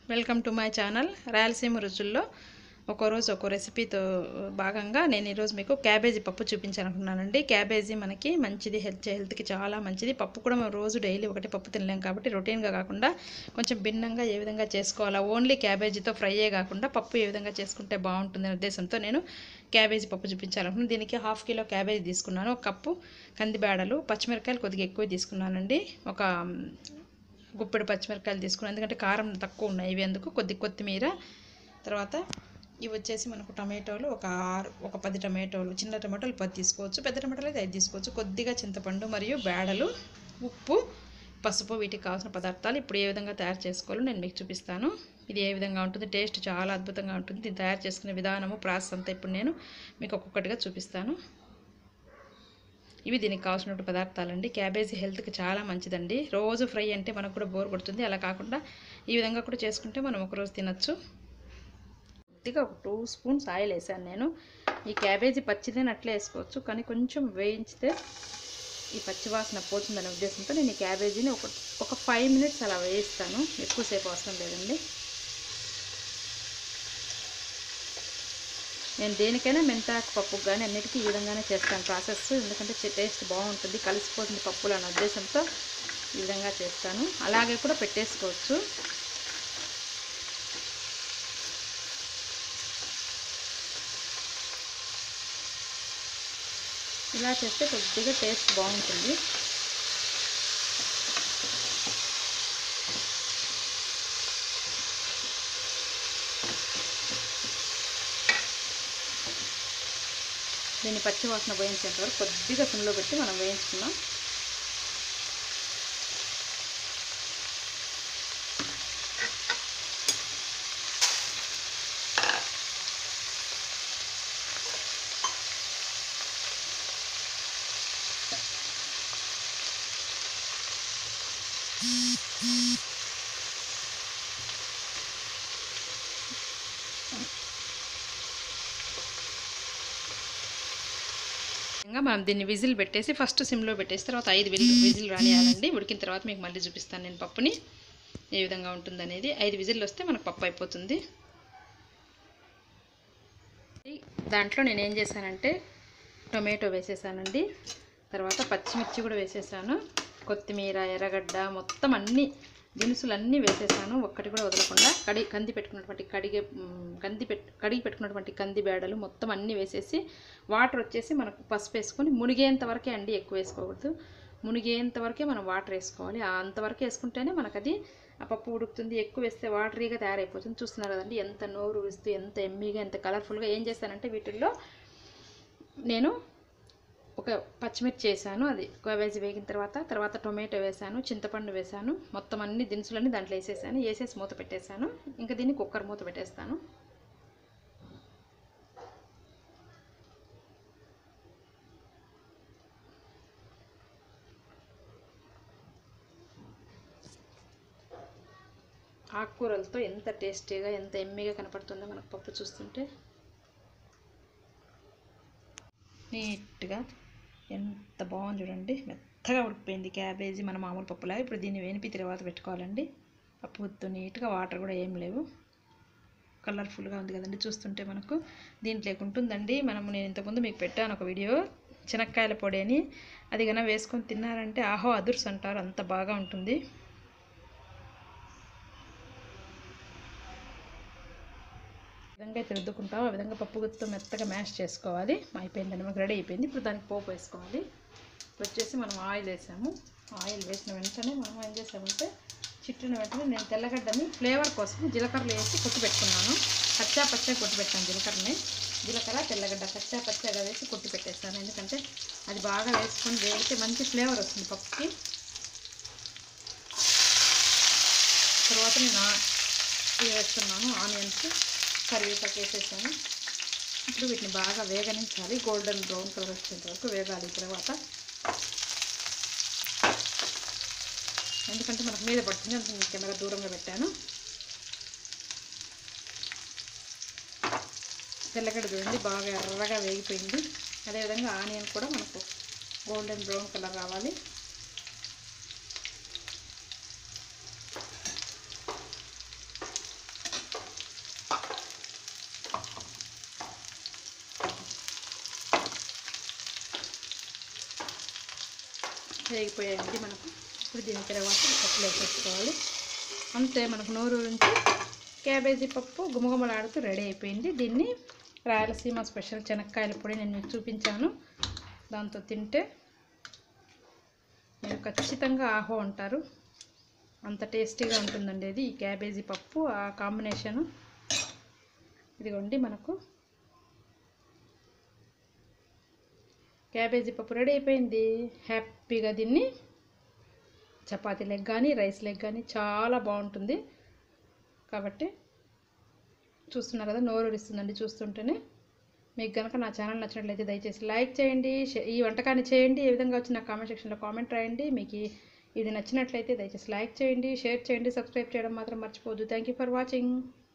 welcome to my channel Rayalaseema రుచుల్లో ఒక్కో రోజు ఒక్కో రెసిపీతో భాగంగా నేను ఈరోజు మీకు క్యాబేజీ పప్పు చూపించాలనుకున్నానండి క్యాబేజీ మనకి మంచిది హెల్త్ హెల్త్కి చాలా మంచిది పప్పు కూడా మనం రోజు డైలీ ఒకటి పప్పు తినలేం కాబట్టి రొటీన్గా కాకుండా కొంచెం భిన్నంగా ఏ విధంగా చేసుకోవాలా ఓన్లీ క్యాబేజీతో ఫ్రైయే కాకుండా పప్పు ఏ విధంగా చేసుకుంటే బాగుంటుందనే ఉద్దేశంతో నేను క్యాబేజీ పప్పు చూపించాలనుకున్నాను దీనికి హాఫ్ కిలో క్యాబేజీ తీసుకున్నాను ఒక కప్పు కందిబేడలు పచ్చిమిరకాయలు కొద్దిగా ఎక్కువ తీసుకున్నానండి ఒక గుప్పెడు పచ్చిమిరపకాయలు తీసుకున్నాను ఎందుకంటే కారం తక్కువ ఉన్నాయి ఇవి ఎందుకు కొద్ది కొత్తిమీర తర్వాత ఇవి వచ్చేసి మనకు టమాటోలు ఒక ఆరు ఒక పది టమాటోలు చిన్న టమాటోలు పది తీసుకోవచ్చు పెద్ద టమాటోలు అయితే ఐదు తీసుకోవచ్చు కొద్దిగా చింతపండు మరియు బేడలు ఉప్పు పసుపు వీటికి కావాల్సిన పదార్థాలు ఇప్పుడు ఏ విధంగా తయారు చేసుకోవాలో నేను మీకు చూపిస్తాను ఇది ఏ విధంగా ఉంటుంది టేస్ట్ చాలా అద్భుతంగా ఉంటుంది దీన్ని తయారు చేసుకునే విధానము ప్రాసెస్ అంతా ఇప్పుడు నేను మీకు ఒక్కొక్కటిగా చూపిస్తాను ఇవి దీనికి కావాల్సిన పదార్థాలండి క్యాబేజీ హెల్త్కి చాలా మంచిదండి రోజు ఫ్రై అంటే మనకు కూడా బోర్ కొడుతుంది అలా కాకుండా ఈ విధంగా కూడా చేసుకుంటే మనం ఒకరోజు తినచ్చు కొద్దిగా ఒక టూ స్పూన్స్ ఆయిల్ వేసాను నేను ఈ క్యాబేజీ పచ్చిదని అట్లే వేసుకోవచ్చు కానీ కొంచెం వేయించితే ఈ పచ్చివాసన పోతుందనే ఉద్దేశంతో నేను ఈ క్యాబేజీని ఒక ఒక ఫైవ్ మినిట్స్ అలా వేయిస్తాను ఎక్కువసేపు అవసరం లేదండి నేను దేనికైనా మెంతాకు పప్పుకు కానీ అన్నిటికీ ఈ విధంగానే చేస్తాను ప్రాసెస్ ఎందుకంటే టేస్ట్ బాగుంటుంది కలిసిపోతుంది పప్పులు అనే ఉద్దేశంతో ఈ విధంగా చేస్తాను అలాగే కూడా పెట్టేసుకోవచ్చు ఇలా చేస్తే కొద్దిగా టేస్ట్ బాగుంటుంది దీన్ని పచ్చి వాసన వేయించేంత వరకు కొద్దిగా సిమ్లో పెట్టి మనం వేయించుకున్నాం విధంగా మనం దీన్ని విజిల్ పెట్టేసి ఫస్ట్ సిమ్లో పెట్టేసి తర్వాత ఐదు విజిల్ విజిల్ రానియాలండి ఉడికిన తర్వాత మీకు మళ్ళీ చూపిస్తాను నేను పప్పుని ఏ విధంగా ఉంటుందనేది ఐదు విజిల్లు వస్తే మనకు పప్పు అయిపోతుంది దాంట్లో నేను ఏం చేశానంటే టొమాటో వేసేసానండి తర్వాత పచ్చిమిర్చి కూడా వేసేసాను కొత్తిమీర ఎర్రగడ్డ మొత్తం అన్ని దినుసులు అన్నీ వేసేసాను ఒక్కటి కూడా వదలకుండా కడి కంది పెట్టుకున్నటువంటి కడిగే కంది పెట్ కడిగి పెట్టుకున్నటువంటి కంది బేడలు మొత్తం అన్నీ వేసేసి వాటర్ వచ్చేసి మనకు పసుపు వేసుకొని మునిగేంత వరకే అండి ఎక్కువ వేసుకోకూడదు మునిగేంత వరకే మనం వాటర్ వేసుకోవాలి అంతవరకు వేసుకుంటేనే మనకు అది ఆ పప్పు ఉడుకుతుంది ఎక్కువ వేస్తే వాటరీగా తయారైపోతుంది చూస్తున్నారు కదండి ఎంత నోరు ఊరిస్తూ ఎంత ఎమ్మీగా ఎంత కలర్ఫుల్గా ఏం చేస్తానంటే వీటిల్లో నేను ఒక పచ్చిమిర్చి వేసాను అది క్యాబేజీ వేగిన తర్వాత తర్వాత టొమాటో వేసాను చింతపండు వేసాను మొత్తం అన్ని దినుసులన్నీ దాంట్లో వేసేసాను వేసేసి మూత పెట్టేశాను ఇంకా దీన్ని కుక్కర్ మూత పెట్టేస్తాను ఆకుకూరలతో ఎంత టేస్టీగా ఎంత ఎమ్మిగా కనపడుతుందో మనకు పప్పు చూస్తుంటే నీట్గా ఎంత బాగుంది చూడండి మెత్తగా ఉడికిపోయింది క్యాబేజీ మన మామూలు పప్పులా ఇప్పుడు దీన్ని వేనిపి తర్వాత పెట్టుకోవాలండి పప్పు గుత్తు నీట్గా వాటర్ కూడా ఏం లేవు కలర్ఫుల్గా ఉంది కదండి చూస్తుంటే మనకు దీంట్లో ఉంటుందండి మనము నేను ఇంతకుముందు మీకు పెట్టాను ఒక వీడియో శనక్కాయల పొడి అని అది కన్నా వేసుకొని తిన్నారంటే ఆహో అదుర్స్ అంటారు అంత బాగా ఉంటుంది విధంగా అయితే రుద్దుకుంటాం ఆ విధంగా పప్పు గుత్తో మెత్తగా మ్యాష్ చేసుకోవాలి అయిపోయిందండి మనకు రెడీ అయిపోయింది ఇప్పుడు దానికి పోపు వేసుకోవాలి వచ్చేసి మనం ఆయిల్ వేసాము ఆయిల్ వేసిన వెంటనే మనం ఏం చేసామంటే చిట్టిన వెంటనే నేను తెల్లగడ్డని ఫ్లేవర్ కోసం జీలకర్రలు వేసి కొట్టి పెట్టుకున్నాను పచ్చా పచ్చా కొట్టి పెట్టాను జీలకర్రని జీలకర్ర తెల్లగడ్డ పచ్చా పచ్చగా వేసి కొట్టి పెట్టేస్తాను ఎందుకంటే అది బాగా వేసుకొని వేస్తే మంచి ఫ్లేవర్ వస్తుంది పప్పుకి తర్వాత నేను ఇవి వేస్తున్నాను ఆనియన్స్ కరివేపాకు వేసేసాను ఇప్పుడు వీటిని బాగా వేగనించాలి గోల్డెన్ బ్రౌన్ కలర్ వచ్చేంత వరకు వేగాలి తర్వాత ఎందుకంటే మనకు మీద పడుతుంది అందుకు కిందగా దూరంగా పెట్టాను తెల్లగడ్డ చూడండి బాగా ఎర్రగా వేగిపోయింది అదేవిధంగా ఆనియన్ కూడా మనకు గోల్డెన్ బ్రౌన్ కలర్ రావాలి వేగిపోయాయండి మనకు ఇప్పుడు దీని తర్వాత పప్పులు వేసేసుకోవాలి అంతే మనకు నోరు నుంచి క్యాబేజీ పప్పు గుమగుమలాడుతూ రెడీ అయిపోయింది దీన్ని రాయలసీమ స్పెషల్ శనక్కాయల పొడి నేను మీకు చూపించాను దాంతో తింటే మీరు ఖచ్చితంగా ఆహో ఉంటారు అంత టేస్టీగా ఉంటుందండి ఇది ఈ క్యాబేజీ పప్పు ఆ కాంబినేషను ఇదిగోండి మనకు క్యాబేజీ పప్పు రెడీ అయిపోయింది హ్యాపీగా దీన్ని చపాతీ లెగ్ కానీ రైస్ లెగ్ కానీ చాలా బాగుంటుంది కాబట్టి చూస్తున్నారు కదా నోరు ఊరిస్తుందండి చూస్తుంటేనే మీకు కనుక నా ఛానల్ నచ్చినట్లయితే దయచేసి లైక్ చేయండి షే- ఈ వంటకాన్ని చేయండి ఏ విధంగా వచ్చి నా కామెంట్ సెక్షన్లో కామెంట్ రాయండి మీకు ఈ- ఇది నచ్చినట్లయితే దయచేసి లైక్ చేయండి షేర్ చేయండి సబ్స్క్రైబ్ చేయడం మాత్రం మర్చిపోవద్దు థ్యాంక్ యూ ఫర్ వాచింగ్